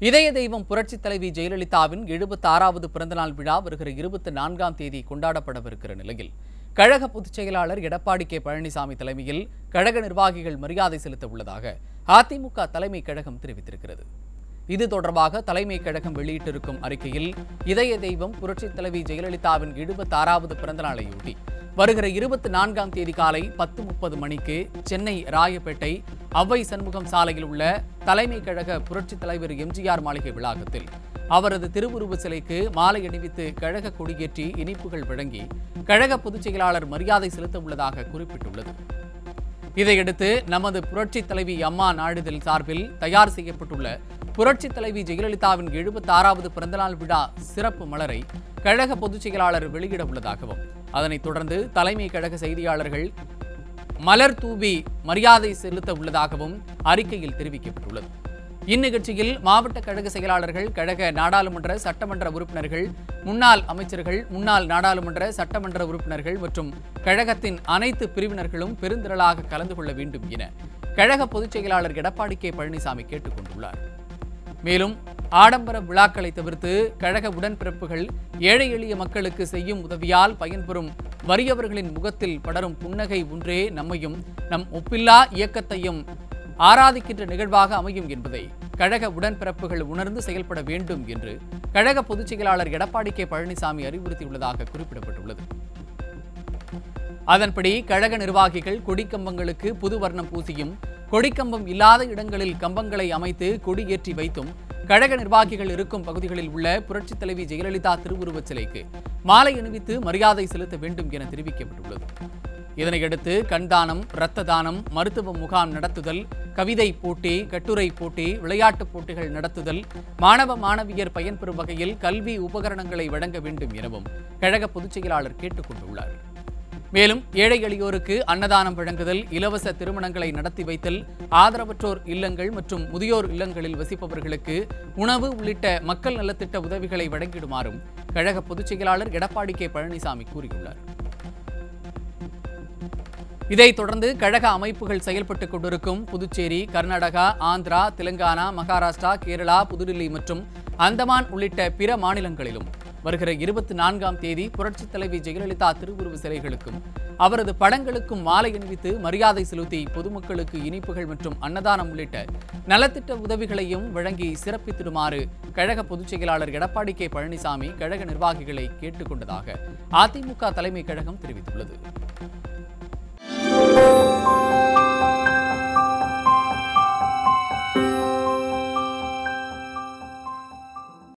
இதய தெய்வம் புரட்சித் தலைவி ஜெயலலிதாவின் எழுபத்தி ஆறாவது பிறந்தநாள் விழா வருகிற இருபத்தி நான்காம் தேதி கொண்டாடப்படவிருக்கிற நிலையில் கழக பொதுச் செயலாளர் எடப்பாடி கே பழனிசாமி தலைமையில் கழக நிர்வாகிகள் மரியாதை செலுத்த உள்ளதாக அதிமுக தலைமை கழகம் தெரிவித்திருக்கிறது இது தொடர்பாக தலைமை கழகம் வெளியிட்டிருக்கும் அறிக்கையில் இதய தெய்வம் புரட்சித் தலைவி ஜெயலலிதாவின் எழுபத்தி ஆறாவது பிறந்தநாளையொட்டி வருகிற இருபத்தி நான்காம் தேதி காலை பத்து முப்பது மணிக்கு சென்னை ராயப்பேட்டை அவ்வை சண்முகம் சாலையில் உள்ள தலைமை கழக புரட்சித் தலைவர் எம்ஜிஆர் மாளிகை வளாகத்தில் அவரது திருவுருவ சிலைக்கு மாலை அணிவித்து கழக கொடியேற்றி இனிப்புகள் வழங்கி கழக பொதுச் செயலாளர் மரியாதை செலுத்த உள்ளதாக குறிப்பிட்டுள்ளது இதையடுத்து நமது புரட்சி தலைவி அம்மா நாடுதல் சார்பில் தயார் செய்யப்பட்டுள்ள புரட்சி தலைவி ஜெயலலிதாவின் எழுபத்தி ஆறாவது பிறந்தநாள் விழா சிறப்பு மலரை கழக பொதுச் செயலாளர் வெளியிட உள்ளதாகவும் அதனைத் தொடர்ந்து தலைமை கழக செய்தியாளர்கள் மலர் தூவி மரியாதை செலுத்த உள்ளதாகவும் அறிக்கையில் தெரிவிக்கப்பட்டுள்ளது இந்நிகழ்ச்சியில் மாவட்ட கழக செயலாளர்கள் கழக நாடாளுமன்ற சட்டமன்ற உறுப்பினர்கள் முன்னாள் அமைச்சர்கள் முன்னாள் நாடாளுமன்ற சட்டமன்ற உறுப்பினர்கள் மற்றும் கழகத்தின் அனைத்து பிரிவினர்களும் பெருந்திரளாக கலந்து கொள்ள வேண்டும் என கழக பொதுச் செயலாளர் எடப்பாடி கே பழனிசாமி கேட்டுக் கொண்டுள்ளார் மேலும் ஆடம்பர விழாக்களை தவிர்த்து கழக உடன்பிறப்புகள் ஏழை எளிய மக்களுக்கு செய்யும் உதவியால் பயன்பெறும் வறியவர்களின் முகத்தில் படரும் புன்னகை ஒன்றே நம்மையும் நம் ஒப்பில்லா இயக்கத்தையும் ஆராதிக்கின்ற நிகழ்வாக அமையும் என்பதை கழக உடன்பிறப்புகள் உணர்ந்து செயல்பட வேண்டும் என்று கழக பொதுச் செயலாளர் எடப்பாடி கே பழனிசாமி அறிவுறுத்தியுள்ளதாக குறிப்பிடப்பட்டுள்ளது அதன்படி கழக நிர்வாகிகள் கொடிக்கம்பங்களுக்கு புது வர்ணம் பூசியும் கொடிக்கம்பம் இல்லாத இடங்களில் கம்பங்களை அமைத்து கொடியேற்றி வைத்தும் கழக நிர்வாகிகள் இருக்கும் பகுதிகளில் உள்ள புரட்சித் தலைவி ஜெயலலிதா திருவுருவச் சிலைக்கு மாலை அணிவித்து மரியாதை செலுத்த வேண்டும் என தெரிவிக்கப்பட்டுள்ளது இதனையடுத்து கண்தானம் இரத்த தானம் மருத்துவ முகாம் நடத்துதல் கவிதை போட்டி கட்டுரை போட்டி விளையாட்டுப் போட்டிகள் நடத்துதல் மாணவ மாணவியர் பயன்பெறும் வகையில் கல்வி உபகரணங்களை வழங்க வேண்டும் எனவும் கழக பொதுச் செயலாளர் கேட்டுக் கொண்டுள்ளார் மேலும் ஏழை எளியோருக்கு அன்னதானம் வழங்குதல் இலவச திருமணங்களை நடத்தி வைத்தல் ஆதரவற்றோர் இல்லங்கள் மற்றும் முதியோர் இல்லங்களில் வசிப்பவர்களுக்கு உணவு உள்ளிட்ட மக்கள் நலத்திட்ட உதவிகளை வழங்கிடுமாறும் கழக பொதுச் செயலாளர் எடப்பாடி கே பழனிசாமி கூறியுள்ளார் இதைத் தொடர்ந்து கழக அமைப்புகள் செயல்பட்டுக் கொண்டிருக்கும் புதுச்சேரி கர்நாடகா ஆந்திரா தெலுங்கானா மகாராஷ்டிரா கேரளா புதுடில்லி மற்றும் அந்தமான் உள்ளிட்ட பிற மாநிலங்களிலும் வருகிற இருபத்தி நான்காம் தேதி புரட்சித் தலைவி ஜெயலலிதா திருவுருவ சிலைகளுக்கும் அவரது படங்களுக்கும் மாலை அணிவித்து மரியாதை செலுத்தி பொதுமக்களுக்கு இனிப்புகள் மற்றும் அன்னதானம் உள்ளிட்ட நலத்திட்ட உதவிகளையும் வழங்கி சிறப்பித்திடுமாறு கழக பொதுச் செயலாளர் எடப்பாடி கே பழனிசாமி கழக நிர்வாகிகளை கேட்டுக்கொண்டதாக அதிமுக தலைமை கழகம் தெரிவித்துள்ளது